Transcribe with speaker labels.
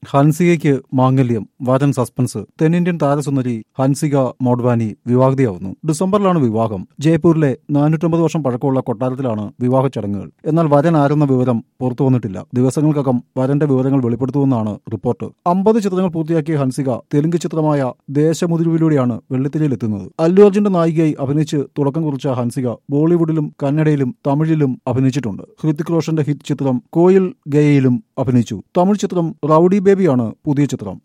Speaker 1: ഹൻസികയ്ക്ക് മാംഗല്യം വരൻ സസ്പെൻസ് തെന്നിന്ത്യൻ താരസുന്ദരി ഹൻസിക മോഡ്വാനി വിവാഹിതയാവുന്നു ഡിസംബറിലാണ് വിവാഹം ജയ്പൂരിലെ നാനൂറ്റമ്പത് വർഷം പഴക്കമുള്ള കൊട്ടാരത്തിലാണ് വിവാഹ ചടങ്ങുകൾ എന്നാൽ വരൻ ആരെന്ന വിവരം പുറത്തു വന്നിട്ടില്ല ദിവസങ്ങൾക്കകം വരന്റെ വിവരങ്ങൾ വെളിപ്പെടുത്തുമെന്നാണ് റിപ്പോർട്ട് അമ്പത് ചിത്രങ്ങൾ പൂർത്തിയാക്കിയ ഹൻസിക തെലുങ്ക് ചിത്രമായ ദേശമുതിരുവിലൂടെയാണ് വെള്ളിത്തിരയിലെത്തുന്നത് അല്ലു അർജുന്റെ നായികയായി അഭിനയിച്ച് തുടക്കം കുറിച്ച ഹൻസിക ബോളിവുഡിലും കന്നഡയിലും തമിഴിലും അഭിനയിച്ചിട്ടുണ്ട് ഹൃതിക് റോഷന്റെ ഹിറ്റ് ചിത്രം കോയിൽ ഗയയിലും അഭിനയിച്ചു തമിഴ് ചിത്രം റൌഡി ബേബിയാണ് പുതിയ ചിത്രം